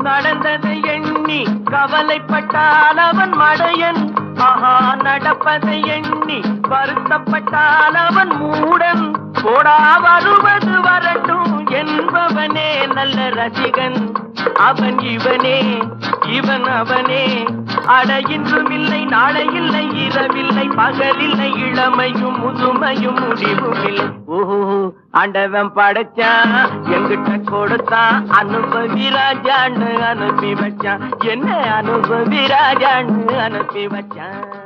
நடந்ததை எண்ணி கவலைப்பட்டால் அவன் மடையன் ஆஹா நடப்பதை எண்ணி வருத்தப்பட்டால் அவன் மூடன் போடா வருவது வரட்டும் என்பவனே நல்ல ரசிகன் அவன் இவனே இவன் அவனே அட இன்றும் இல்லை நாளை இல்லை இரவில்லை பகலில்லை இளமையும் முதுமையும் முடிவும் இல்லை ஓஹோ ஆண்டவன் படைச்சான் எங்கிட்ட கொடுத்தான் அனுபவி ராஜான்னு அனுப்பி வச்சான் என்ன அனுபவி ராஜான்னு அனுப்பி வச்சான்